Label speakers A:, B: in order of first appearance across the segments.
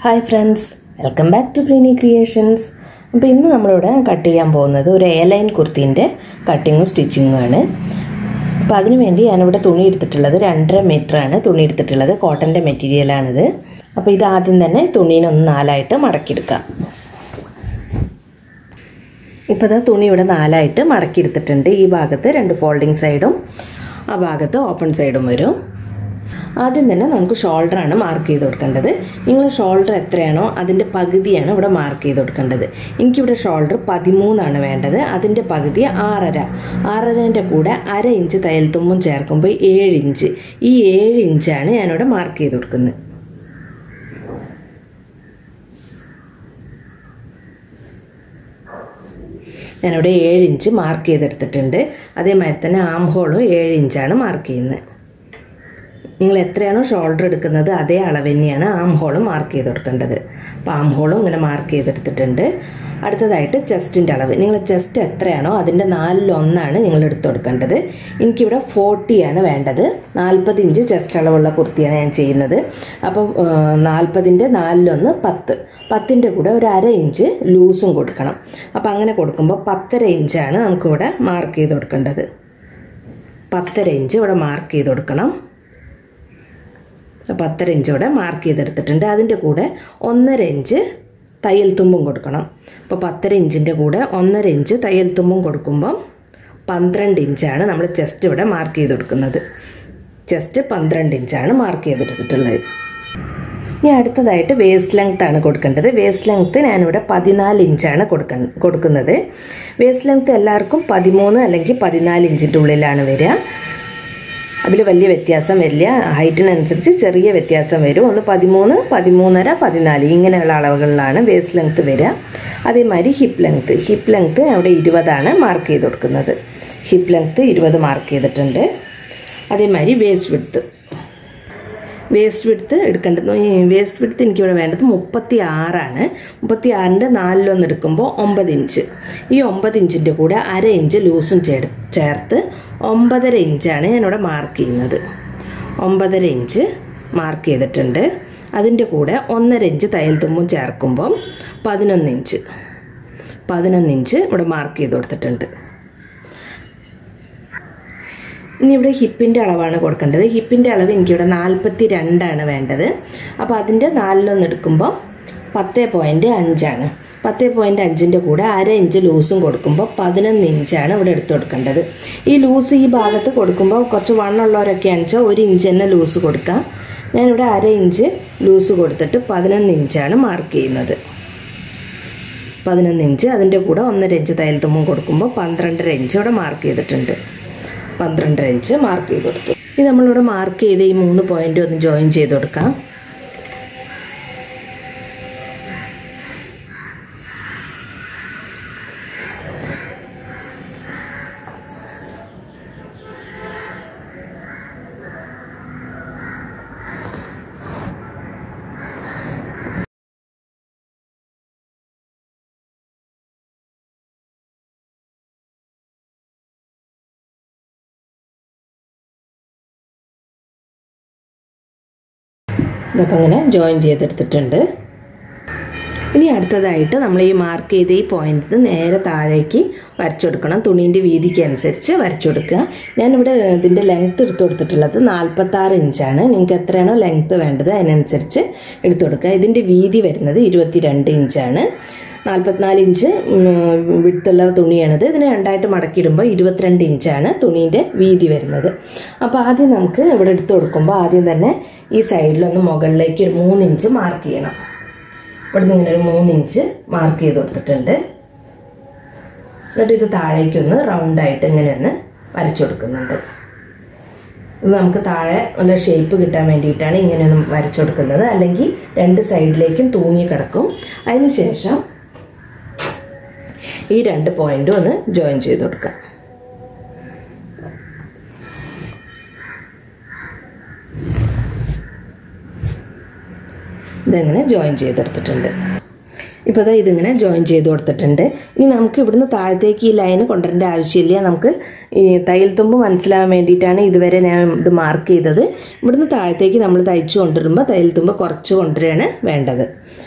A: hi friends welcome back to Preeni creations അപ്പോൾ ഇന്ന് നമ്മളിവിടെ കട്ട് ചെയ്യാൻ പോകുന്നത് ഒരു എ ലൈൻ കുർത്തീൻ്റെ കട്ടിങ്ങും സ്റ്റിച്ചിങ്ങും ആണ് അപ്പോൾ അതിനു വേണ്ടി ഞാനിവിടെ തുണി എടുത്തിട്ടുള്ളത് രണ്ടര മീറ്ററാണ് തുണി എടുത്തിട്ടുള്ളത് കോട്ടൻ്റെ മെറ്റീരിയലാണിത് അപ്പോൾ ഇത് ആദ്യം തന്നെ തുണീനെ ഒന്ന് നാലായിട്ട് മടക്കിയെടുക്കാം ഇപ്പോൾ ഇതാ തുണി ഇവിടെ നാലായിട്ട് മടക്കിയെടുത്തിട്ടുണ്ട് ഈ ഭാഗത്ത് രണ്ട് ഫോൾഡിങ് സൈഡും ആ ഭാഗത്ത് ഓപ്പൺ സൈഡും വരും ആദ്യം തന്നെ നമുക്ക് ഷോൾഡറാണ് മാർക്ക് ചെയ്ത് കൊടുക്കേണ്ടത് നിങ്ങൾ ഷോൾഡർ എത്രയാണോ അതിൻ്റെ പകുതിയാണ് ഇവിടെ മാർക്ക് ചെയ്ത് കൊടുക്കേണ്ടത് എനിക്കിവിടെ ഷോൾഡർ പതിമൂന്നാണ് വേണ്ടത് അതിൻ്റെ പകുതി ആറര ആറരൻ്റെ കൂടെ അര ഇഞ്ച് തയ്യൽ തുമ്പും ചേർക്കുമ്പോൾ ഏഴ് ഇഞ്ച് ഈ ഏഴ് ഇഞ്ചാണ് ഞാനിവിടെ മാർക്ക് ചെയ്ത് കൊടുക്കുന്നത് ഞാനിവിടെ ഏഴ് ഇഞ്ച് മാർക്ക് ചെയ്തെടുത്തിട്ടുണ്ട് അതേമാതിരി തന്നെ ആം ഹോളും ഏഴ് ഇഞ്ചാണ് മാർക്ക് ചെയ്യുന്നത് നിങ്ങൾ എത്രയാണോ ഷോൾഡർ എടുക്കുന്നത് അതേ അളവ് തന്നെയാണ് ആം ഹോളും മാർക്ക് ചെയ്ത് കൊടുക്കേണ്ടത് അപ്പോൾ ആം ഹോളും ഇങ്ങനെ മാർക്ക് ചെയ്തെടുത്തിട്ടുണ്ട് അടുത്തതായിട്ട് ചെസ്റ്റിൻ്റെ അളവ് നിങ്ങൾ ചെസ്റ്റ് എത്രയാണോ അതിൻ്റെ നാലിലൊന്നാണ് നിങ്ങൾ എടുത്തു കൊടുക്കേണ്ടത് എനിക്കിവിടെ ഫോർട്ടിയാണ് വേണ്ടത് നാൽപ്പത് ഇഞ്ച് ചെസ്റ്റ് അളവുള്ള കുർത്തിയാണ് ഞാൻ ചെയ്യുന്നത് അപ്പം നാൽപ്പതിൻ്റെ നാലിലൊന്ന് പത്ത് പത്തിൻ്റെ കൂടെ ഒരു അര ഇഞ്ച് ലൂസും കൊടുക്കണം അപ്പം അങ്ങനെ കൊടുക്കുമ്പോൾ പത്തര ഇഞ്ചാണ് നമുക്കിവിടെ മാർക്ക് ചെയ്ത് കൊടുക്കേണ്ടത് പത്തര ഇഞ്ച് ഇവിടെ മാർക്ക് ചെയ്ത് കൊടുക്കണം പത്തര ഇഞ്ച് ഇവിടെ മാർക്ക് ചെയ്തെടുത്തിട്ടുണ്ട് അതിൻ്റെ കൂടെ ഒന്നര ഇഞ്ച് തയ്യൽ തുമ്പും കൊടുക്കണം അപ്പോൾ പത്തര ഇഞ്ചിൻ്റെ കൂടെ ഒന്നര ഇഞ്ച് തയ്യൽ തുമ്പും കൊടുക്കുമ്പം പന്ത്രണ്ട് ഇഞ്ചാണ് നമ്മൾ ചെസ്റ്റ് ഇവിടെ മാർക്ക് ചെയ്ത് കൊടുക്കുന്നത് ചെസ്റ്റ് പന്ത്രണ്ട് ഇഞ്ചാണ് മാർക്ക് ചെയ്തെടുത്തിട്ടുള്ളത് ഇനി അടുത്തതായിട്ട് വേസ്റ്റ് ലെങ്ത് ആണ് കൊടുക്കേണ്ടത് വേസ്റ്റ് ലെങ്ത്ത് ഞാനിവിടെ പതിനാല് ഇഞ്ചാണ് കൊടുക്ക കൊടുക്കുന്നത് വേസ്റ്റ് ലെങ്ത്ത് എല്ലാവർക്കും പതിമൂന്ന് അല്ലെങ്കിൽ പതിനാല് ഇഞ്ചിൻ്റെ ഉള്ളിലാണ് വരിക അതിൽ വലിയ വ്യത്യാസം വരില്ല ഹൈറ്റിനനുസരിച്ച് ചെറിയ വ്യത്യാസം വരും ഒന്ന് പതിമൂന്ന് പതിമൂന്നര പതിനാല് ഇങ്ങനെയുള്ള അളവുകളിലാണ് വേസ്റ്റ് ലെങ്ത്ത് വരിക അതേമാതിരി ഹിപ്പ് ലെങ്ത്ത് ഹിപ്പ് ലെങ്ത്ത് അവിടെ ഇരുപതാണ് മാർക്ക് ചെയ്ത് കൊടുക്കുന്നത് ഹിപ്പ് ലെങ്ത്ത് ഇരുപത് മാർക്ക് ചെയ്തിട്ടുണ്ട് അതേമാതിരി വേസ്റ്റ് വിഡ്ത്ത് വേസ്റ്റ് വിഡ്ത്ത് എടുക്കേണ്ടത് വേസ്റ്റ് വിഡ്ത്ത് എനിക്കിവിടെ വേണ്ടത് മുപ്പത്തി ആറാണ് മുപ്പത്തി ആറിൻ്റെ നാലിലൊന്ന് എടുക്കുമ്പോൾ ഒമ്പത് ഇഞ്ച് ഈ ഒമ്പത് ഇഞ്ചിൻ്റെ കൂടെ അര ഇഞ്ച് ലൂസും ചേർത്ത് ഒമ്പതര ഇഞ്ചാണ് ഞാനിവിടെ മാർക്ക് ചെയ്യുന്നത് ഒമ്പതര ഇഞ്ച് മാർക്ക് ചെയ്തിട്ടുണ്ട് അതിൻ്റെ കൂടെ ഒന്നര ഇഞ്ച് തയ്യൽ തുമ്പും ചേർക്കുമ്പം പതിനൊന്ന് ഇഞ്ച് പതിനൊന്ന് ഇഞ്ച് ഇവിടെ മാർക്ക് ചെയ്ത് കൊടുത്തിട്ടുണ്ട് ഇനി ഇവിടെ ഹിപ്പിൻ്റെ അളവാണ് കൊടുക്കേണ്ടത് ഹിപ്പിൻ്റെ അളവ് എനിക്കിവിടെ നാൽപ്പത്തി രണ്ടാണ് വേണ്ടത് അപ്പോൾ അതിൻ്റെ നാലിലൊന്ന് എടുക്കുമ്പോൾ പത്ത് പോയിൻറ്റ് അഞ്ചാണ് പത്ത് പോയിൻറ്റ് അഞ്ചിൻ്റെ കൂടെ അര ഇഞ്ച് ലൂസും കൊടുക്കുമ്പോൾ പതിനൊന്ന് ഇഞ്ചാണ് ഇവിടെ എടുത്തു കൊടുക്കേണ്ടത് ഈ ലൂസ് ഈ ഭാഗത്ത് കൊടുക്കുമ്പോൾ കുറച്ച് വണ്ണുള്ളവരൊക്കെയാണെന്ന് വെച്ചാൽ ഒരു ഇഞ്ച് തന്നെ ലൂസ് കൊടുക്കാം ഞാനിവിടെ അര ഇഞ്ച് ലൂസ് കൊടുത്തിട്ട് പതിനൊന്ന് ഇഞ്ചാണ് മാർക്ക് ചെയ്യുന്നത് പതിനൊന്ന് ഇഞ്ച് അതിൻ്റെ കൂടെ ഒന്നര ഇഞ്ച് തയ്യൽ തുമ്പും കൊടുക്കുമ്പോൾ പന്ത്രണ്ടര ഇഞ്ച് ഇവിടെ മാർക്ക് ചെയ്തിട്ടുണ്ട് പന്ത്രണ്ടര ഇഞ്ച് മാർക്ക് ചെയ്ത് കൊടുത്തു ഇത് നമ്മളിവിടെ മാർക്ക് ചെയ്ത് ഈ മൂന്ന് പോയിന്റ് ഒന്ന് ജോയിൻ ചെയ്ത് കൊടുക്കാം ഇതപ്പോൾ ഇങ്ങനെ ജോയിൻ ചെയ്തെടുത്തിട്ടുണ്ട് ഇനി അടുത്തതായിട്ട് നമ്മൾ ഈ മാർക്ക് ചെയ്ത ഈ പോയിന്റ് നേരെ താഴേക്ക് വരച്ചു കൊടുക്കണം തുണീൻ്റെ വീതിക്ക് അനുസരിച്ച് വരച്ചു കൊടുക്കുക ഞാനിവിടെ ഇതിൻ്റെ ലെങ്ത്ത് എടുത്തു കൊടുത്തിട്ടുള്ളത് നാൽപ്പത്താറ് ഇഞ്ചാണ് നിങ്ങൾക്ക് എത്രയാണോ ലെങ്ത്ത് വേണ്ടത് അതിനനുസരിച്ച് എടുത്തു കൊടുക്കുക ഇതിൻ്റെ വീതി വരുന്നത് ഇരുപത്തിരണ്ട് ഇഞ്ചാണ് നാൽപ്പത്തിനാല് ഇഞ്ച് വിടുത്തുള്ള തുണിയാണിത് ഇതിനെ രണ്ടായിട്ട് മടക്കിയിടുമ്പോൾ ഇരുപത്തിരണ്ട് ഇഞ്ചാണ് തുണീൻ്റെ വീതി വരുന്നത് അപ്പോൾ ആദ്യം നമുക്ക് ഇവിടെ എടുത്തു കൊടുക്കുമ്പോൾ ആദ്യം തന്നെ ഈ സൈഡിലൊന്ന് മുകളിലേക്ക് ഒരു മൂന്ന് ഇഞ്ച് മാർക്ക് ചെയ്യണം ഇവിടെ നിന്ന് ഇങ്ങനെ ഒരു മൂന്ന് ഇഞ്ച് മാർക്ക് ചെയ്ത് കൊടുത്തിട്ടുണ്ട് എന്നിട്ട് ഇത് താഴേക്കൊന്ന് റൗണ്ടായിട്ട് ഇങ്ങനെ ഒന്ന് വരച്ചു കൊടുക്കുന്നുണ്ട് ഇത് നമുക്ക് താഴെ നല്ല ഷേപ്പ് കിട്ടാൻ വേണ്ടിയിട്ടാണ് ഇങ്ങനെയൊന്നും വരച്ചു കൊടുക്കുന്നത് അല്ലെങ്കിൽ രണ്ട് സൈഡിലേക്കും തൂങ്ങി കിടക്കും അതിന് ശേഷം ഈ രണ്ട് പോയിന്റും ഒന്ന് ജോയിൻ ചെയ്ത് കൊടുക്കാം ഇതെങ്ങനെ ജോയിൻ ചെയ്തെടുത്തിട്ടുണ്ട് ഇപ്പോൾ ദാ ഇതിങ്ങനെ ജോയിൻ ചെയ്ത് കൊടുത്തിട്ടുണ്ട് ഇനി നമുക്ക് ഇവിടുന്ന് താഴത്തേക്ക് ഈ ലൈൻ കൊണ്ടുവരേണ്ട ആവശ്യമില്ല നമുക്ക് ഈ തയ്യൽ തുമ്പ് മനസ്സിലാവാൻ വേണ്ടിയിട്ടാണ് ഇതുവരെ ഞാൻ ഇത് മാർക്ക് ചെയ്തത് ഇവിടുന്ന് താഴത്തേക്ക് നമ്മൾ തയ്ച്ചു കൊണ്ടുവരുമ്പോൾ തയ്യൽ തുമ്പ് കുറച്ച് കൊണ്ടുവരികയാണ് വേണ്ടത്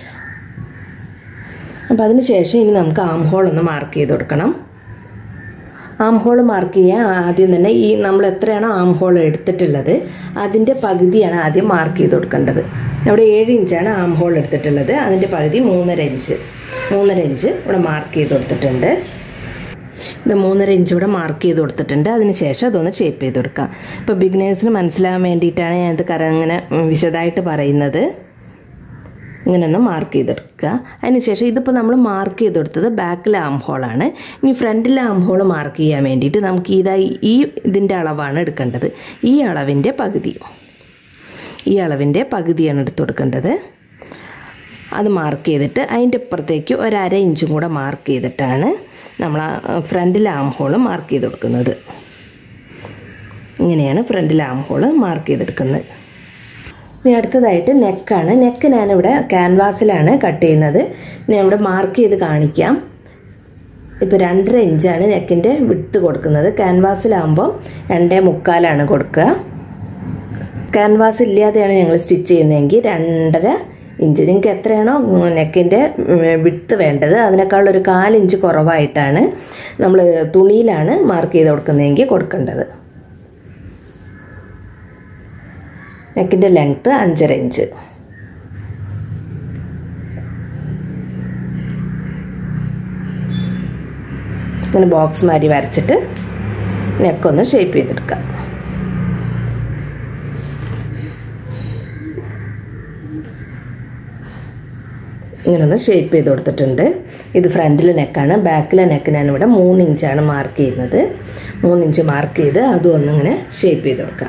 A: അപ്പോൾ അതിന് ശേഷം ഇനി നമുക്ക് ആം ഹോൾ ഒന്ന് മാർക്ക് ചെയ്ത് കൊടുക്കണം ആം ഹോൾ മാർക്ക് ചെയ്യാൻ ആദ്യം തന്നെ ഈ നമ്മൾ എത്രയാണോ ആം ഹോൾ എടുത്തിട്ടുള്ളത് അതിൻ്റെ പകുതിയാണ് ആദ്യം മാർക്ക് ചെയ്ത് കൊടുക്കേണ്ടത് അവിടെ ഏഴ് ഇഞ്ചാണ് ആം ഹോൾ എടുത്തിട്ടുള്ളത് അതിൻ്റെ പകുതി മൂന്നര ഇഞ്ച് മൂന്നര ഇഞ്ച് ഇവിടെ മാർക്ക് ചെയ്ത് കൊടുത്തിട്ടുണ്ട് ഇത് മൂന്നര ഇഞ്ച് ഇവിടെ മാർക്ക് ചെയ്ത് കൊടുത്തിട്ടുണ്ട് അതിന് ശേഷം അതൊന്ന് ഷേപ്പ് ചെയ്ത് കൊടുക്കാം ഇപ്പോൾ ബിഗിനേഴ്സിന് മനസ്സിലാകാൻ വേണ്ടിയിട്ടാണ് ഞാൻ ഇത് കര ഇങ്ങനെ വിശദമായിട്ട് പറയുന്നത് ഇങ്ങനെ ഒന്ന് മാർക്ക് ചെയ്തെടുക്കുക അതിന് ശേഷം ഇതിപ്പോൾ നമ്മൾ മാർക്ക് ചെയ്ത് കൊടുത്തത് ബാക്കിലെ ആം ഹോളാണ് ഇനി ഫ്രണ്ടിലെ ആം ഹോൾ മാർക്ക് ചെയ്യാൻ വേണ്ടിയിട്ട് നമുക്ക് ഇതാ ഈ ഇതിൻ്റെ അളവാണ് എടുക്കേണ്ടത് ഈ അളവിൻ്റെ പകുതി ഈ അളവിൻ്റെ പകുതിയാണ് എടുത്തു കൊടുക്കേണ്ടത് അത് മാർക്ക് ചെയ്തിട്ട് അതിൻ്റെ അപ്പുറത്തേക്ക് ഒരു അര ഇഞ്ചും കൂടെ മാർക്ക് ചെയ്തിട്ടാണ് നമ്മൾ ഫ്രണ്ടിലെ ആം ഹോൾ മാർക്ക് ചെയ്ത് കൊടുക്കുന്നത് ഇങ്ങനെയാണ് ഫ്രണ്ടിലെ ആം ഹോൾ മാർക്ക് ചെയ്തെടുക്കുന്നത് ഇനി അടുത്തതായിട്ട് നെക്കാണ് നെക്ക് ഞാനിവിടെ ക്യാൻവാസിലാണ് കട്ട് ചെയ്യുന്നത് ഞാൻ ഇവിടെ മാർക്ക് ചെയ്ത് കാണിക്കാം ഇപ്പോൾ രണ്ടര ഇഞ്ചാണ് നെക്കിൻ്റെ വിട്ട് കൊടുക്കുന്നത് ക്യാൻവാസിലാകുമ്പോൾ രണ്ടേ മുക്കാലാണ് കൊടുക്കുക ക്യാൻവാസ് ഇല്ലാതെയാണ് ഞങ്ങൾ സ്റ്റിച്ച് ചെയ്യുന്നതെങ്കിൽ രണ്ടര ഇഞ്ച് നിങ്ങൾക്ക് എത്രയാണോ നെക്കിൻ്റെ വിട്ട് വേണ്ടത് അതിനേക്കാൾ ഒരു കാലിഞ്ച് കുറവായിട്ടാണ് നമ്മൾ തുണിയിലാണ് മാർക്ക് ചെയ്ത് കൊടുക്കുന്നതെങ്കിൽ കൊടുക്കേണ്ടത് നെക്കിൻ്റെ ലെങ്ത്ത് അഞ്ചര ഇഞ്ച് ഇങ്ങനെ ബോക്സ് മാതിരി വരച്ചിട്ട് നെക്കൊന്ന് ഷേപ്പ് ചെയ്തെടുക്കാം ഇങ്ങനൊന്ന് ഷേപ്പ് ചെയ്ത് കൊടുത്തിട്ടുണ്ട് ഇത് ഫ്രണ്ടിലെ നെക്കാണ് ബാക്കിലെ നെക്ക് ഞാനിവിടെ മൂന്ന് ഇഞ്ചാണ് മാർക്ക് ചെയ്യുന്നത് മൂന്ന് ഇഞ്ച് മാർക്ക് ചെയ്ത് അതും ഒന്നിങ്ങനെ ഷേപ്പ് ചെയ്ത് കൊടുക്കാം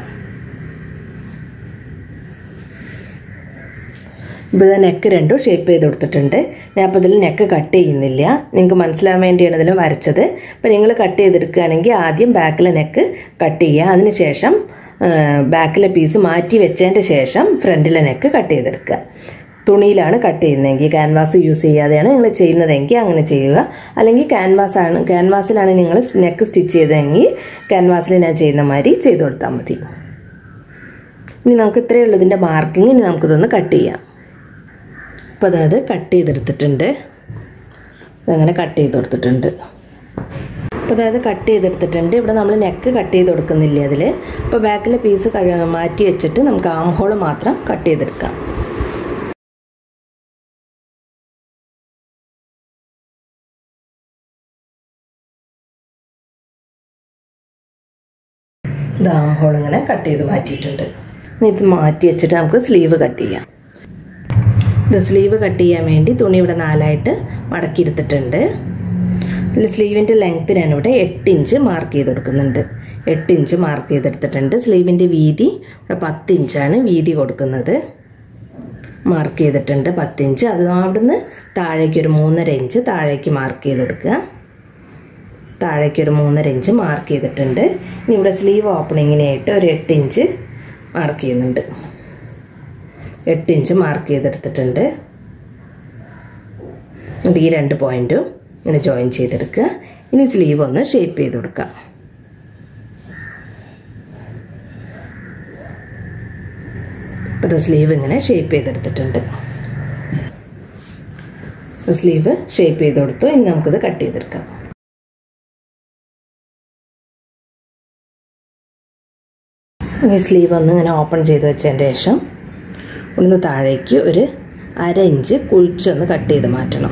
A: ഇപ്പോൾ നെക്ക് രണ്ടും ഷേപ്പ് ചെയ്ത് കൊടുത്തിട്ടുണ്ട് ഞാൻ അപ്പോൾ ഇതിൽ നെക്ക് കട്ട് ചെയ്യുന്നില്ല നിങ്ങൾക്ക് മനസ്സിലാവാൻ വേണ്ടിയാണ് ഇതിൽ വരച്ചത് അപ്പോൾ നിങ്ങൾ കട്ട് ചെയ്തെടുക്കുകയാണെങ്കിൽ ആദ്യം ബാക്കിലെ നെക്ക് കട്ട് ചെയ്യുക അതിന് ശേഷം ബാക്കിലെ പീസ് മാറ്റി വെച്ചതിൻ്റെ ശേഷം ഫ്രണ്ടിലെ നെക്ക് കട്ട് ചെയ്തെടുക്കുക തുണിയിലാണ് കട്ട് ചെയ്യുന്നതെങ്കിൽ ക്യാൻവാസ് യൂസ് ചെയ്യാതെയാണ് നിങ്ങൾ ചെയ്യുന്നതെങ്കിൽ അങ്ങനെ ചെയ്യുക അല്ലെങ്കിൽ ക്യാൻവാസ് ആണ് ക്യാൻവാസിലാണ് നിങ്ങൾ നെക്ക് സ്റ്റിച്ച് ചെയ്തതെങ്കിൽ ക്യാൻവാസിൽ ഞാൻ ചെയ്യുന്ന മാതിരി ചെയ്ത് കൊടുത്താൽ മതി ഇനി നമുക്ക് ഇത്രയേ ഉള്ളൂ ഇതിൻ്റെ മാർക്കിങ് ഇനി നമുക്കിതൊന്ന് കട്ട് ചെയ്യാം അപ്പോൾ അതായത് കട്ട് ചെയ്തെടുത്തിട്ടുണ്ട് അതങ്ങനെ കട്ട് ചെയ്ത് കൊടുത്തിട്ടുണ്ട് അപ്പോൾ അതായത് കട്ട് ചെയ്തെടുത്തിട്ടുണ്ട് ഇവിടെ നമ്മൾ നെക്ക് കട്ട് ചെയ്ത് കൊടുക്കുന്നില്ല അതിൽ അപ്പോൾ ബാക്കിലെ പീസ് മാറ്റി വെച്ചിട്ട് നമുക്ക് ആം ഹോൾ മാത്രം കട്ട് ചെയ്തെടുക്കാം ഇത് ആം ഹോൾ ഇങ്ങനെ കട്ട് ചെയ്ത് മാറ്റിയിട്ടുണ്ട് ഇനി ഇത് മാറ്റി വെച്ചിട്ട് നമുക്ക് സ്ലീവ് കട്ട് ചെയ്യാം ഇത് സ്ലീവ് കട്ട് ചെയ്യാൻ വേണ്ടി തുണി ഇവിടെ നാലായിട്ട് മടക്കിയെടുത്തിട്ടുണ്ട് ഇതിൽ സ്ലീവിൻ്റെ ലെങ്ത്ത് ഞാനിവിടെ എട്ട് ഇഞ്ച് മാർക്ക് ചെയ്ത് കൊടുക്കുന്നുണ്ട് എട്ട് ഇഞ്ച് മാർക്ക് ചെയ്തെടുത്തിട്ടുണ്ട് സ്ലീവിൻ്റെ വീതി ഇവിടെ പത്ത് ഇഞ്ചാണ് വീതി കൊടുക്കുന്നത് മാർക്ക് ചെയ്തിട്ടുണ്ട് പത്ത് ഇഞ്ച് അത് അവിടുന്ന് താഴേക്ക് ഒരു മൂന്നര ഇഞ്ച് താഴേക്ക് മാർക്ക് ചെയ്ത് കൊടുക്കുക താഴേക്ക് ഒരു മൂന്നര ഇഞ്ച് മാർക്ക് ചെയ്തിട്ടുണ്ട് ഇനി ഇവിടെ സ്ലീവ് ഓപ്പണിങ്ങിനായിട്ട് ഒരു എട്ട് ഇഞ്ച് മാർക്ക് ചെയ്യുന്നുണ്ട് എട്ട് ഇഞ്ച് മാർക്ക് ചെയ്തെടുത്തിട്ടുണ്ട് എന്നിട്ട് ഈ രണ്ട് പോയിൻറ്റും ഇങ്ങനെ ജോയിൻ ചെയ്തെടുക്കുക ഇനി സ്ലീവ് ഒന്ന് ഷേപ്പ് ചെയ്ത് കൊടുക്കാം ഇത് സ്ലീവ് ഇങ്ങനെ ഷേപ്പ് ചെയ്തെടുത്തിട്ടുണ്ട് സ്ലീവ് ഷേപ്പ് ചെയ്ത് കൊടുത്തു ഇനി നമുക്കിത് കട്ട് ചെയ്തെടുക്കാം ഈ സ്ലീവ് ഒന്ന് ഇങ്ങനെ ഓപ്പൺ ചെയ്ത് വെച്ചതിന് ശേഷം ഒന്ന് താഴേക്ക് ഒരു അര ഇഞ്ച് കുഴിച്ചൊന്ന് കട്ട് ചെയ്ത് മാറ്റണം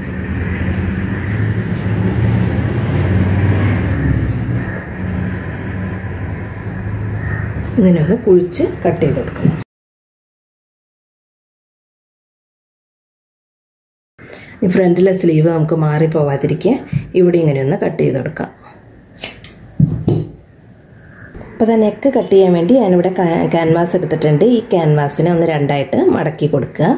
A: ഇങ്ങനെ ഒന്ന് കുഴിച്ച് കട്ട് ചെയ്ത് കൊടുക്കണം ഈ ഫ്രണ്ടിലെ സ്ലീവ് നമുക്ക് മാറിപ്പോവാതിരിക്കാൻ ഇവിടെ ഇങ്ങനെ ഒന്ന് കട്ട് ചെയ്ത് കൊടുക്കാം അപ്പോൾ അത് നെക്ക് കട്ട് ചെയ്യാൻ വേണ്ടി ഞാനിവിടെ ക്യാൻവാസ് എടുത്തിട്ടുണ്ട് ഈ ക്യാൻവാസിനെ ഒന്ന് രണ്ടായിട്ട് മടക്കി കൊടുക്കുക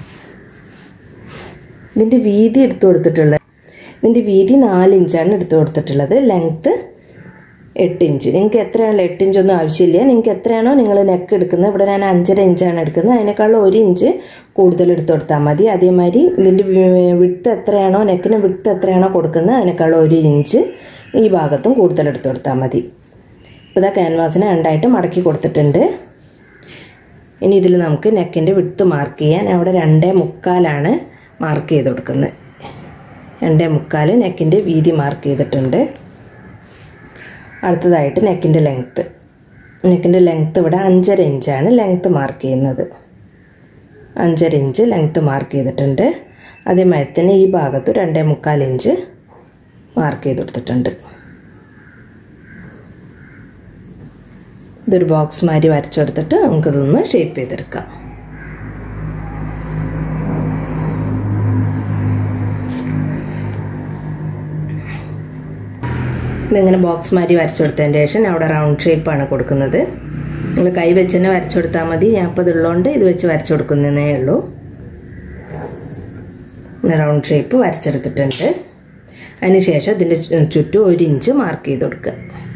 A: ഇതിൻ്റെ വീതി എടുത്തു കൊടുത്തിട്ടുള്ളത് ഇതിൻ്റെ വീതി നാല് ഇഞ്ചാണ് എടുത്തു കൊടുത്തിട്ടുള്ളത് ലെങ്ത്ത് എട്ട് ഇഞ്ച് നിങ്ങൾക്ക് എത്രയാണല്ലോ എട്ട് ഇഞ്ചൊന്നും ആവശ്യമില്ല നിങ്ങൾക്ക് എത്രയാണോ നിങ്ങൾ നെക്ക് എടുക്കുന്നത് ഇവിടെ ഞാൻ അഞ്ചര ഇഞ്ചാണ് എടുക്കുന്നത് അതിനേക്കാളും ഒരു ഇഞ്ച് കൂടുതൽ എടുത്ത് കൊടുത്താൽ മതി അതേമാതിരി ഇതിൻ്റെ വിട്ട് എത്രയാണോ നെക്കിന് വിട്ട് എത്രയാണോ കൊടുക്കുന്നത് അതിനേക്കാളും ഒരു ഇഞ്ച് ഈ ഭാഗത്തും കൂടുതൽ എടുത്ത് കൊടുത്താൽ മതി ഇപ്പോൾ ഇതാ ക്യാൻവാസിനെ രണ്ടായിട്ട് മടക്കി കൊടുത്തിട്ടുണ്ട് ഇനി ഇതിൽ നമുക്ക് നെക്കിൻ്റെ വിട്ട് മാർക്ക് ചെയ്യാൻ അവിടെ രണ്ടേ മുക്കാലാണ് മാർക്ക് ചെയ്ത് കൊടുക്കുന്നത് രണ്ടേ മുക്കാൽ നെക്കിൻ്റെ വീതി മാർക്ക് ചെയ്തിട്ടുണ്ട് അടുത്തതായിട്ട് നെക്കിൻ്റെ ലെങ്ത്ത് നെക്കിൻ്റെ ലെങ്ത്ത് ഇവിടെ അഞ്ചര ഇഞ്ചാണ് ലെങ്ത്ത് മാർക്ക് ചെയ്യുന്നത് അഞ്ചര ഇഞ്ച് ലെങ്ത്ത് മാർക്ക് ചെയ്തിട്ടുണ്ട് അതേമാതിരി തന്നെ ഈ ഭാഗത്ത് രണ്ടേ മുക്കാൽ ഇഞ്ച് മാർക്ക് ചെയ്ത് കൊടുത്തിട്ടുണ്ട് ഇതൊരു ബോക്സ് മാതിരി വരച്ചെടുത്തിട്ട് നമുക്കിതൊന്ന് ഷേപ്പ് ചെയ്തെടുക്കാം ഇതിങ്ങനെ ബോക്സ് മാതിരി വരച്ചു കൊടുത്തതിന് ശേഷം അവിടെ റൗണ്ട് ഷേപ്പാണ് കൊടുക്കുന്നത് നിങ്ങൾ കൈ വെച്ച് തന്നെ വരച്ചു കൊടുത്താൽ മതി ഞാൻ ഇപ്പോൾ ഇതുള്ളതുകൊണ്ട് ഇത് വെച്ച് വരച്ചു കൊടുക്കുന്നതേ ഉള്ളൂ ഇങ്ങനെ റൗണ്ട് ഷേപ്പ് വരച്ചെടുത്തിട്ടുണ്ട് അതിന് ശേഷം ഇതിൻ്റെ ചുറ്റും ഒരു ഇഞ്ച് മാർക്ക് ചെയ്ത് കൊടുക്കുക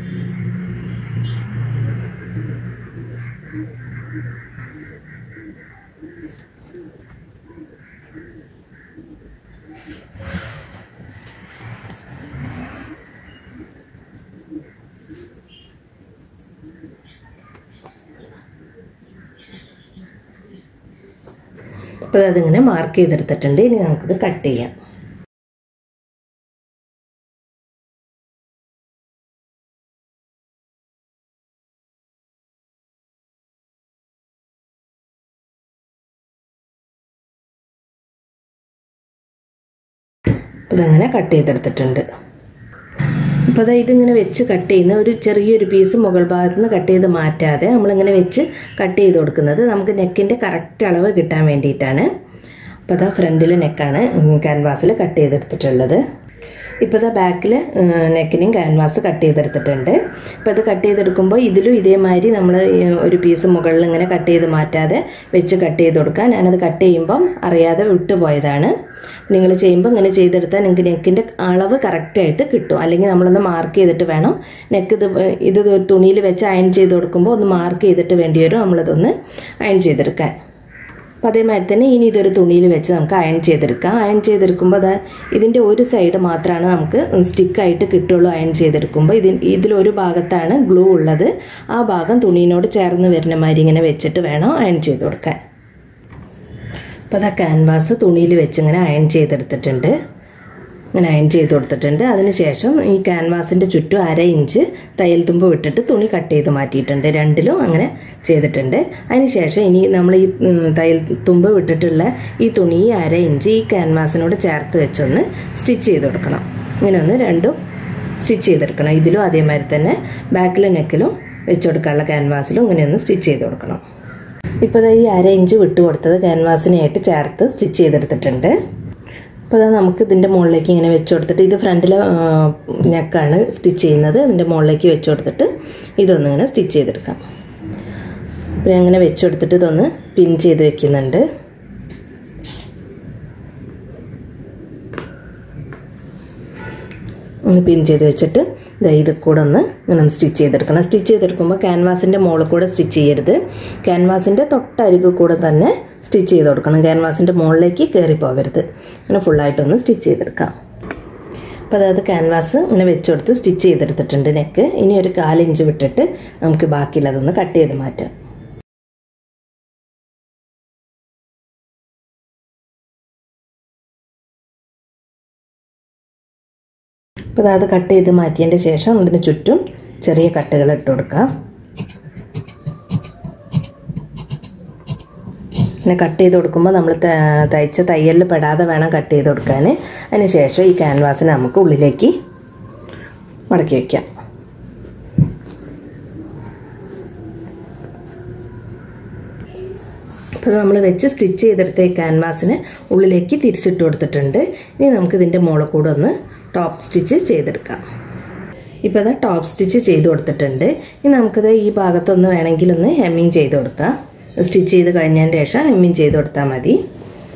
A: അപ്പോൾ അതിങ്ങനെ മാർക്ക് ചെയ്തെടുത്തിട്ടുണ്ട് ഇനി നമുക്കിത് കട്ട് ചെയ്യാം ഇതങ്ങനെ കട്ട് ചെയ്തെടുത്തിട്ടുണ്ട് അപ്പോൾ അതായത് ഇതിങ്ങനെ വെച്ച് കട്ട് ചെയ്യുന്ന ഒരു ചെറിയൊരു പീസ് മുകൾ ഭാഗത്ത് നിന്ന് കട്ട് ചെയ്ത് മാറ്റാതെ നമ്മളിങ്ങനെ വെച്ച് കട്ട് ചെയ്ത് കൊടുക്കുന്നത് നമുക്ക് നെക്കിൻ്റെ കറക്റ്റ് അളവ് കിട്ടാൻ വേണ്ടിയിട്ടാണ് അപ്പോൾ അതാ ഫ്രണ്ടിലെ നെക്കാണ് ക്യാൻവാസിൽ കട്ട് ചെയ്തെടുത്തിട്ടുള്ളത് ഇപ്പോൾ ഇതാ ബാക്കിൽ നെക്കിനും ക്യാൻവാസ് കട്ട് ചെയ്തെടുത്തിട്ടുണ്ട് അപ്പോൾ ഇത് കട്ട് ചെയ്തെടുക്കുമ്പോൾ ഇതിലും ഇതേമാതിരി നമ്മൾ ഒരു പീസ് മുകളിൽ ഇങ്ങനെ കട്ട് ചെയ്ത് മാറ്റാതെ വെച്ച് കട്ട് ചെയ്ത് കൊടുക്കുക ഞാനത് കട്ട് ചെയ്യുമ്പം അറിയാതെ വിട്ടുപോയതാണ് നിങ്ങൾ ചെയ്യുമ്പോൾ ഇങ്ങനെ ചെയ്തെടുത്താൽ നിങ്ങൾക്ക് നെക്കിൻ്റെ അളവ് കറക്റ്റായിട്ട് കിട്ടും അല്ലെങ്കിൽ നമ്മളൊന്ന് മാർക്ക് ചെയ്തിട്ട് വേണം നെക്ക് ഇത് ഇത് തുണിയിൽ വെച്ച് അയൺ ചെയ്ത് കൊടുക്കുമ്പോൾ ഒന്ന് മാർക്ക് ചെയ്തിട്ട് വേണ്ടി വരും നമ്മളിതൊന്ന് അയൺ ചെയ്തെടുക്കാൻ അപ്പോൾ അതേമാതിരി തന്നെ ഇനി ഇതൊരു തുണിയിൽ വെച്ച് നമുക്ക് അയൺ ചെയ്തെടുക്കാം അയൺ ചെയ്തെടുക്കുമ്പോൾ അത് ഇതിൻ്റെ ഒരു സൈഡ് മാത്രമാണ് നമുക്ക് സ്റ്റിക്കായിട്ട് കിട്ടുള്ളൂ അയൺ ചെയ്തെടുക്കുമ്പോൾ ഇതിൽ ഇതിലൊരു ഭാഗത്താണ് ഗ്ലൂ ഉള്ളത് ആ ഭാഗം തുണീനോട് ചേർന്ന് വരുന്ന മാതിരി ഇങ്ങനെ വെച്ചിട്ട് വേണം അയൺ ചെയ്ത് കൊടുക്കാൻ അപ്പോൾ അതാ ക്യാൻവാസ് തുണിയിൽ വെച്ച് ഇങ്ങനെ അയൺ ചെയ്തെടുത്തിട്ടുണ്ട് ഇങ്ങനെ അയൺ ചെയ്ത് കൊടുത്തിട്ടുണ്ട് അതിനുശേഷം ഈ ക്യാൻവാസിൻ്റെ ചുറ്റും അര ഇഞ്ച് തയ്യൽ തുമ്പ് വിട്ടിട്ട് തുണി കട്ട് ചെയ്ത് മാറ്റിയിട്ടുണ്ട് രണ്ടിലും അങ്ങനെ ചെയ്തിട്ടുണ്ട് അതിനുശേഷം ഇനി നമ്മൾ ഈ തയ്യൽ തുമ്പ് വിട്ടിട്ടുള്ള ഈ തുണി ഈ അര ഇഞ്ച് ഈ ക്യാൻവാസിനോട് ചേർത്ത് വെച്ചൊന്ന് സ്റ്റിച്ച് ചെയ്ത് കൊടുക്കണം ഇങ്ങനെ ഒന്ന് രണ്ടും സ്റ്റിച്ച് ചെയ്തെടുക്കണം ഇതിലും അതേമാതിരി തന്നെ ബാക്കിലെ നെക്കിലും വെച്ച് കൊടുക്കാനുള്ള ക്യാൻവാസിലും ഇങ്ങനെ ഒന്ന് സ്റ്റിച്ച് ചെയ്ത് കൊടുക്കണം ഇപ്പോൾ ഈ അര ഇഞ്ച് വിട്ട് കൊടുത്തത് ക്യാൻവാസിനായിട്ട് ചേർത്ത് സ്റ്റിച്ച് ചെയ്തെടുത്തിട്ടുണ്ട് അപ്പോൾ അത് നമുക്ക് ഇതിൻ്റെ മുകളിലേക്ക് ഇങ്ങനെ വെച്ച് കൊടുത്തിട്ട് ഇത് ഫ്രണ്ടിലെ നെക്കാണ് സ്റ്റിച്ച് ചെയ്യുന്നത് ഇതിൻ്റെ മുകളിലേക്ക് വെച്ച് കൊടുത്തിട്ട് ഇതൊന്നിങ്ങനെ സ്റ്റിച്ച് ചെയ്തെടുക്കാം അപ്പോൾ അങ്ങനെ വെച്ച് കൊടുത്തിട്ട് ഇതൊന്ന് പിൻ ചെയ്ത് വെക്കുന്നുണ്ട് ഒന്ന് പിൻ ചെയ്ത് വെച്ചിട്ട് ഇത് കൂടെ ഒന്ന് ഇങ്ങനെ സ്റ്റിച്ച് ചെയ്തെടുക്കണം സ്റ്റിച്ച് ചെയ്തെടുക്കുമ്പോൾ ക്യാൻവാസിൻ്റെ മുകളിൽ കൂടെ സ്റ്റിച്ച് ചെയ്യരുത് ക്യാൻവാസിൻ്റെ തൊട്ടരികിൽ കൂടെ തന്നെ സ്റ്റിച്ച് ചെയ്ത് കൊടുക്കണം ക്യാൻവാസിൻ്റെ മുകളിലേക്ക് കയറി പോകരുത് അങ്ങനെ ഫുള്ളായിട്ടൊന്ന് സ്റ്റിച്ച് ചെയ്തെടുക്കാം അപ്പോൾ അതായത് ക്യാൻവാസ് ഇങ്ങനെ വെച്ച് കൊടുത്ത് സ്റ്റിച്ച് ചെയ്തെടുത്തിട്ടുണ്ട് നെക്ക് ഇനി ഒരു കാലിഞ്ച് വിട്ടിട്ട് നമുക്ക് ബാക്കിയുള്ളതൊന്ന് കട്ട് ചെയ്ത് മാറ്റാം അപ്പോൾ അത് കട്ട് ചെയ്ത് മാറ്റിയതിൻ്റെ ശേഷം ഇതിന് ചുറ്റും ചെറിയ കട്ടുകൾ ഇട്ട് കൊടുക്കാം പിന്നെ കട്ട് ചെയ്ത് കൊടുക്കുമ്പോൾ നമ്മൾ തയ്ച്ച തയ്യലിൽ പെടാതെ വേണം കട്ട് ചെയ്ത് കൊടുക്കാൻ അതിന് ശേഷം ഈ ക്യാൻവാസിനെ നമുക്ക് ഉള്ളിലേക്ക് മടക്കി വയ്ക്കാം അപ്പോൾ നമ്മൾ വെച്ച് സ്റ്റിച്ച് ചെയ്തെടുത്ത ഈ ക്യാൻവാസിന് ഉള്ളിലേക്ക് തിരിച്ചിട്ട് കൊടുത്തിട്ടുണ്ട് ഇനി നമുക്ക് ഇതിൻ്റെ മുകളിൽ കൂടെ ഒന്ന് ടോപ്പ് സ്റ്റിച്ച് ചെയ്തെടുക്കാം ഇപ്പോൾ അത് ടോപ്പ് സ്റ്റിച്ച് ചെയ്ത് കൊടുത്തിട്ടുണ്ട് ഇനി നമുക്കിത് ഈ ഭാഗത്തൊന്ന് വേണമെങ്കിൽ ഒന്ന് ഹെമ്മിങ് ചെയ്ത് കൊടുക്കാം സ്റ്റിച്ച് ചെയ്ത് കഴിഞ്ഞതിന് ശേഷം ഹെമ്മിങ് ചെയ്ത് കൊടുത്താൽ മതി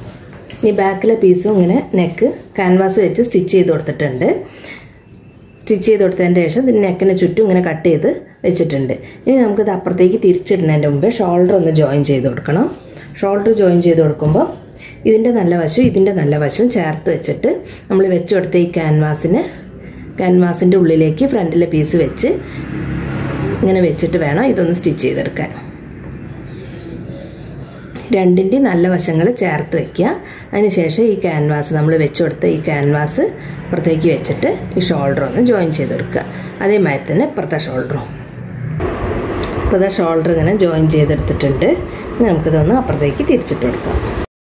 A: ഈ ബാക്കിലെ പീസും ഇങ്ങനെ നെക്ക് ക്യാൻവാസ് വെച്ച് സ്റ്റിച്ച് ചെയ്ത് കൊടുത്തിട്ടുണ്ട് സ്റ്റിച്ച് ചെയ്ത് കൊടുത്തതിന് ശേഷം ഇതിന് നെക്കിന് ചുറ്റും ഇങ്ങനെ കട്ട് ചെയ്ത് വെച്ചിട്ടുണ്ട് ഇനി നമുക്കിത് അപ്പുറത്തേക്ക് തിരിച്ചിടുന്നതിൻ്റെ മുമ്പേ ഷോൾഡർ ഒന്ന് ജോയിൻ ചെയ്ത് കൊടുക്കണം ഷോൾഡർ ജോയിൻ ചെയ്ത് കൊടുക്കുമ്പോൾ ഇതിൻ്റെ നല്ല വശവും ഇതിൻ്റെ നല്ല വശവും ചേർത്ത് വെച്ചിട്ട് നമ്മൾ വെച്ച് കൊടുത്ത ഈ ക്യാൻവാസിന് ക്യാൻവാസിൻ്റെ ഉള്ളിലേക്ക് ഫ്രണ്ടിലെ പീസ് വെച്ച് ഇങ്ങനെ വെച്ചിട്ട് വേണം ഇതൊന്ന് സ്റ്റിച്ച് ചെയ്തെടുക്കാൻ രണ്ടിൻ്റെ നല്ല വശങ്ങൾ ചേർത്ത് വയ്ക്കുക അതിനുശേഷം ഈ ക്യാൻവാസ് നമ്മൾ വെച്ച് കൊടുത്ത ഈ ക്യാൻവാസ് അപ്പുറത്തേക്ക് വെച്ചിട്ട് ഈ ഷോൾഡർ ഒന്ന് ജോയിൻ ചെയ്ത് കൊടുക്കുക അതേമാതിരി തന്നെ ഇപ്പുറത്തെ ഷോൾഡറും ഇപ്പോഴത്തെ ഷോൾഡർ ഇങ്ങനെ ജോയിൻ ചെയ്തെടുത്തിട്ടുണ്ട് ഇനി നമുക്കിതൊന്ന് അപ്പുറത്തേക്ക് തിരിച്ചിട്ട് കൊടുക്കാം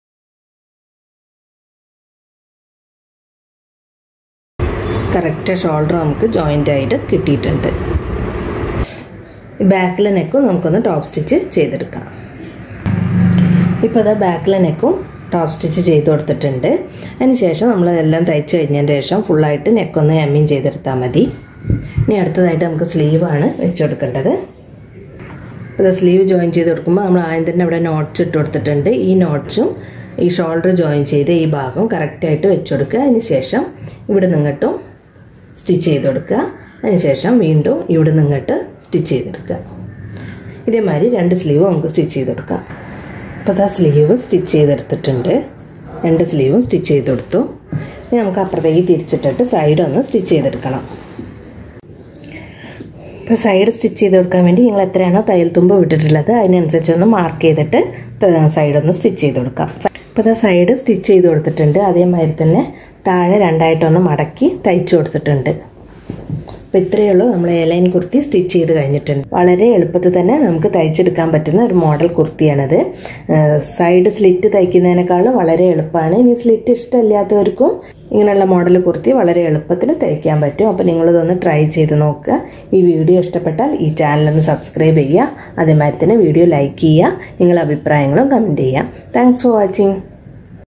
A: കറക്റ്റ് ഷോൾഡർ നമുക്ക് ജോയിൻ്റ് ആയിട്ട് കിട്ടിയിട്ടുണ്ട് ബാക്കിലെ നെക്കും നമുക്കൊന്ന് ടോപ്പ് സ്റ്റിച്ച് ചെയ്തെടുക്കാം ഇപ്പോൾ അതാ ബാക്കിലെ നെക്കും ടോപ്പ് സ്റ്റിച്ച് ചെയ്ത് കൊടുത്തിട്ടുണ്ട് അതിന് ശേഷം നമ്മൾ എല്ലാം തയ്ച്ച് കഴിഞ്ഞതിന് ശേഷം ഫുള്ളായിട്ട് നെക്കൊന്ന് എമ്മിങ് ചെയ്തെടുത്താൽ മതി ഇനി അടുത്തതായിട്ട് നമുക്ക് സ്ലീവാണ് വെച്ച് കൊടുക്കേണ്ടത് ഇത് സ്ലീവ് ജോയിൻ ചെയ്ത് കൊടുക്കുമ്പോൾ നമ്മൾ ആദ്യം തന്നെ ഇവിടെ നോട്ട്സ് ഇട്ട് കൊടുത്തിട്ടുണ്ട് ഈ നോട്ട്സും ഈ ഷോൾഡർ ജോയിൻ ചെയ്ത് ഈ ഭാഗം കറക്റ്റായിട്ട് വെച്ച് കൊടുക്കുക അതിന് ശേഷം ഇവിടെ നിങ്ങട്ടും സ്റ്റിച്ച് ചെയ്ത് കൊടുക്കുക അതിനുശേഷം വീണ്ടും ഇവിടെ നിങ്ങട്ട് സ്റ്റിച്ച് ചെയ്തെടുക്കുക ഇതേമാതിരി രണ്ട് സ്ലീവ് നമുക്ക് സ്റ്റിച്ച് ചെയ്ത് കൊടുക്കാം അപ്പോൾ ആ സ്ലീവ് സ്റ്റിച്ച് ചെയ്തെടുത്തിട്ടുണ്ട് രണ്ട് സ്ലീവും സ്റ്റിച്ച് ചെയ്ത് കൊടുത്തു ഇനി നമുക്ക് അപ്പുറത്തേക്ക് തിരിച്ചിട്ടിട്ട് സൈഡ് ഒന്ന് സ്റ്റിച്ച് ചെയ്തെടുക്കണം ഇപ്പോൾ സൈഡ് സ്റ്റിച്ച് ചെയ്ത് കൊടുക്കാൻ വേണ്ടി നിങ്ങൾ എത്രയാണോ തയ്യൽ തുമ്പ് വിട്ടിട്ടുള്ളത് അതിനനുസരിച്ച് ഒന്ന് മാർക്ക് ചെയ്തിട്ട് സൈഡ് ഒന്ന് സ്റ്റിച്ച് ചെയ്ത് കൊടുക്കാം ഇപ്പോൾ ഇതാ സൈഡ് സ്റ്റിച്ച് ചെയ്ത് കൊടുത്തിട്ടുണ്ട് അതേമാതിരി തന്നെ താഴെ രണ്ടായിട്ടൊന്ന് മടക്കി തയ്ച്ചു കൊടുത്തിട്ടുണ്ട് അപ്പോൾ ഇത്രയേ ഉള്ളൂ നമ്മൾ എലൈൻ കുർത്തി സ്റ്റിച്ച് ചെയ്ത് കഴിഞ്ഞിട്ടുണ്ട് വളരെ എളുപ്പത്തിൽ തന്നെ നമുക്ക് തയ്ച്ചെടുക്കാൻ പറ്റുന്ന ഒരു മോഡൽ കുർത്തിയാണിത് സൈഡ് സ്ലിറ്റ് തയ്ക്കുന്നതിനേക്കാളും വളരെ എളുപ്പമാണ് ഇനി സ്ലിറ്റ് ഇഷ്ടമില്ലാത്തവർക്കും ഇങ്ങനെയുള്ള മോഡൽ കുർത്തി വളരെ എളുപ്പത്തിൽ തയ്ക്കാൻ പറ്റും അപ്പോൾ നിങ്ങളിതൊന്ന് ട്രൈ ചെയ്ത് നോക്കുക ഈ വീഡിയോ ഇഷ്ടപ്പെട്ടാൽ ഈ ചാനലൊന്ന് സബ്സ്ക്രൈബ് ചെയ്യുക അതേമാതിരി തന്നെ വീഡിയോ ലൈക്ക് ചെയ്യുക നിങ്ങളുടെ അഭിപ്രായങ്ങളും കമൻറ്റ് ചെയ്യുക താങ്ക്സ് ഫോർ വാച്ചിങ്